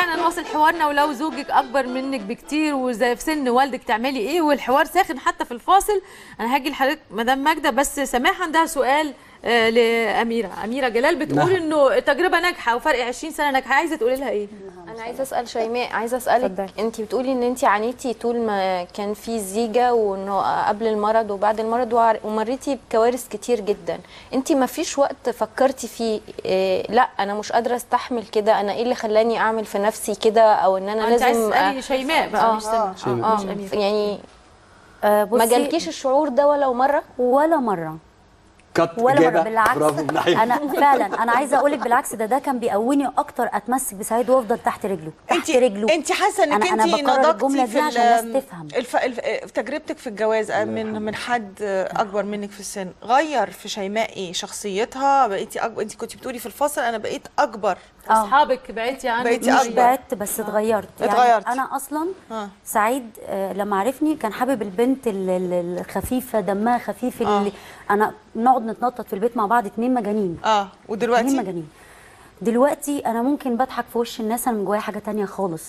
احنا نواصل حوارنا ولو زوجك اكبر منك بكتير وزي في سن والدك تعملي ايه والحوار ساخن حتى في الفاصل انا هاجي لحضرتك مدام ماجده بس سماح عندها سؤال آه لاميره اميره جلال بتقول نعم. انه تجربه ناجحه وفرق 20 سنه ناجحه عايزه تقولي لها ايه انا عايزه اسال شيماء عايزه اسالك اتفضلي. انت بتقولي ان انت عانيتي طول ما كان في زيجه وانه قبل المرض وبعد المرض وعر- ومريتي بكوارث كتير جدا انت ما فيش وقت فكرتي فيه إيه لا انا مش قادره استحمل كده انا ايه اللي خلاني اعمل في نفسي كده او ان انا انت عايز لازم تسالي شيماء بقى آه. مش سماح شيماء. اه اه مش اميره يعني آه ما بصي جالكيش الشعور ده ولو مره ولا مره كت ولا إجابة. مره بالعكس برافو من ناحية. انا فعلا انا عايزه اقول لك بالعكس ده ده كان بيقويني اكتر اتمسك بسعيد وافضل تحت رجله تحت انت رجله انت حاسه انك أنا- أنا انت بكرر نضجتي الجملة في دي عشان ال- الناس تفهم. الف... الف... في تجربتك في الجواز من من حد اكبر منك في السن غير في شيماء ايه شخصيتها بقيتي اكبر انت كنت بتقولي في الفاصل انا بقيت اكبر آه. اصحابك بعدتي عنك بقيتي مش أكبر. بعدت بس اتغيرت اتغيرت. يعني انا اصلا آه. سعيد آه، لما عرفني كان حابب البنت ال- ال- الخفيفه دمها خفيف آه. اللي انا نقعد نتنطط في البيت مع بعض اتنين مجانين اه اتنين ودلوقتي مجانين دلوقتي انا ممكن بضحك في وش الناس انا من جوايا حاجه تانية خالص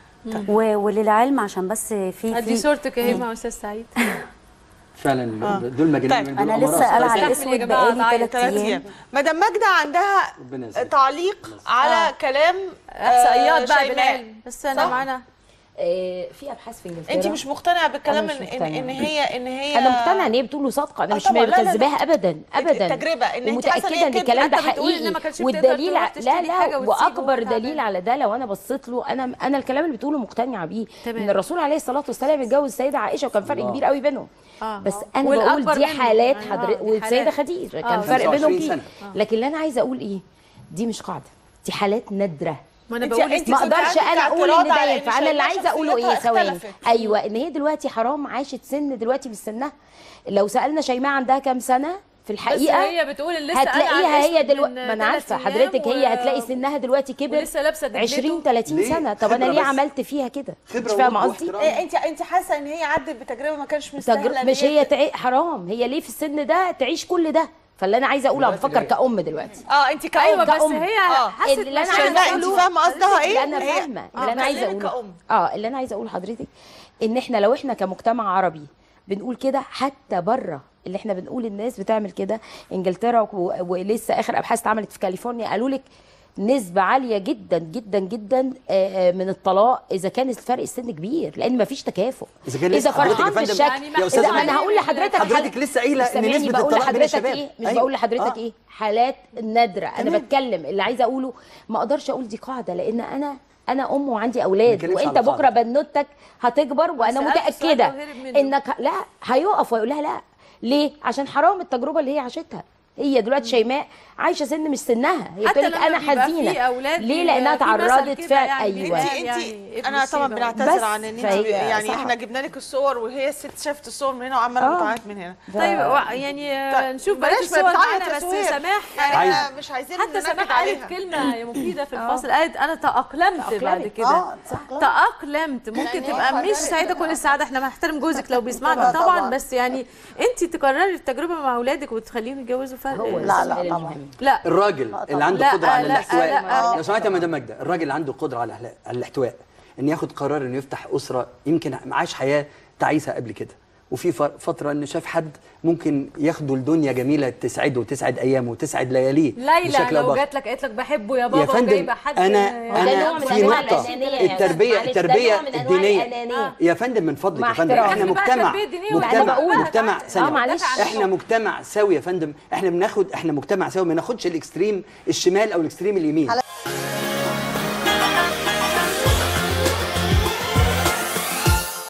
و- وللعلم عشان بس في ادي في صورتك اهي مع استاذ سعيد فعلا دول مجانين طيب. دول انا أمراض. لسه قلعه على استحمل يا الاسود جماعة، بقالي تعالي، ثلاث ثلاث ايام ايام مدام ماجده عندها ربنا يسعدك. تعليق على كلام احصائيات بقى شيماء. بالعلم بس انا صح؟ معانا آه، في ابحاث في انجلترا انت مش مقتنعه بالكلام أنا ان مش ان, مقتنعة. إن هي ان هي انا مقتنعه ان هي بتقول له صادقه انا آه مش طبعاً، لا، لا، لا. مكذباها ابدا ابدا التجربة، إن أنت حاسة إن هي ومتاكده ان كده. الكلام ده حتى بتقولي إنها حقيقي ما كانتش بتقدر والدليل تروح ع- تشتري لا حاجة لا وتسيبه واكبر وتعبان. دليل على ده لو انا بصيت له انا انا الكلام اللي بتقوله مقتنعه بيه تمام. ان الرسول عليه الصلاه والسلام اتجوز السيده عائشه وكان فرق الله. كبير قوي بينهم آه. بس انا والأكبر بقول دي منه. حالات يعني آه، حضرتك دي والسيده حالات. خديجه آه. كان فرق 25 بينهم كتير سنة. لكن اللي انا عايزه اقول ايه دي مش قاعده دي حالات نادره ما انا انت- بقول انت ما كنت اقدرش عندك انا اقول اعتراض ان ده على إن ينفع انا اللي شيماء عايزه اقوله ايه شخصيتها ثواني اختلفت. ايوه ان هي دلوقتي حرام عاشت سن دلوقتي مش سنها لو سالنا شيماء عندها كام سنه في بس الحقيقه هي بتقول اللي لسه هتلاقيها هي دلوقتي دلوقتي ما انا عارفه حضرتك هي هتلاقي سنها دلوقتي كبر ولسه لابسه دبلته. 20 30 ليه؟ سنه طب انا خبرة ليه بس. عملت فيها كده خبرة مش فاهمه وحب قصدي واحترام. إيه انت انت حاسه ان هي عدت بتجربه ما كانش مستاهله تجر... إن مش هي تعي... حرام هي ليه في السن ده تعيش كل ده فاللي انا عايزه اقوله انا دلوقتي بفكر جاية. كام دلوقتي اه انت كأم ايوه بس كأم. هي آه. حست اللي انا مشاعر عايزه شيماء، انت اقوله فاهمه قصدها ايه اللي انا هي- فاهمه آه، اللي انا عايزه بكلمك اقوله كأم. اه اللي انا عايزه اقوله لحضرتك ان احنا لو احنا كمجتمع عربي بنقول كده حتى بره اللي احنا بنقول الناس بتعمل كده انجلترا و- ولسه اخر ابحاث اتعملت في كاليفورنيا قالوا لك نسبة عالية جدا جدا جدا آه، آه، من الطلاق إذا كان فرق السن كبير لأن مفيش تكافؤ إذا كان إذا لسه حضرتك يا فرحان فندم- بالشكل يعني يا أستاذة إذا أنا مريم، هقول لحضرتك حضرتك حل- لسه قايلة إن سامعني نسبة بقول الطلاق بين لحضرتك الشباب. إيه مش أيوة. بقول لحضرتك آه. إيه حالات نادرة أنا تمام. بتكلم اللي عايزة أقوله ما أقدرش أقول دي قاعدة لأن أنا أنا أم وعندي أولاد نتكلمش وأنت على بكرة قاعدة. بنوتك هتكبر وأنا سألته سؤال متأكدة وهرب منه. إنك لا هيقف ويقول لها لا ليه؟ عشان حرام التجربة اللي هي عاشتها هي دلوقتي شيماء عايشه سن مش سنها هي حتى بتقول لك لما انا بيبقى في حزينه أولاد ليه بيبقى لانها في مثل تعرضت كده فعلا يعني ايوه بيتقال انت يعني انت ابن انا طبعا سيبة. بنعتذر بس عن ان انت فهي يعني صح. احنا جبنا لك الصور وهي الست شافت الصور من هنا وعماله آه. بتعيط من هنا طيب وع- يعني آه، طيب، نشوف بلاش بقيه الصور بتعيط معانا يا بس سهير. سماح يعني عايز- احنا مش عايزين حتى ننكد سماح عليها قالت كلمه مفيده في الفاصل قالت انا تاقلمت بعد كده اه تأقلمت ممكن يعني تبقى هي مش سعيده كل السعاده احنا بنحترم جوزك لو بيسمعنا طبعا بس يعني انت تكرري التجربه مع اولادك وتخليهم يتجوزوا فرق هو لا لا لا طبعا لا الراجل اللي عنده لا، قدره على لا، الاحتواء لا. لو سمعت يا مدام ماجده الراجل اللي عنده قدره على الإحلا- على الاحتواء ان ياخد قرار انه يفتح اسره يمكن عاش حياه تعيسه قبل كده وفي ف- فتره انه شاف حد ممكن ياخده لدنيا جميله تسعده وتسعد ايامه وتسعد لياليه ليلى بشكل لو أو بآخر. جات لك قالت لك بحبه يا يا بابا فندم وجايبه حد انا ده نوع انا من في أنواع نقطه الأنانية يا التربيه معلش، ده التربيه نوع من أنواع الدينيه الأنانية. يا فندم من فضلك مع يا فندم احترامي. احنا بقى مجتمع التربية الدينية لا، أنا مجتمع بقول. مجتمع آه، ثانيه معلش. احنا مجتمع سوي يا فندم احنا بناخد احنا مجتمع سوي ما ناخدش الاكستريم الشمال او الاكستريم اليمين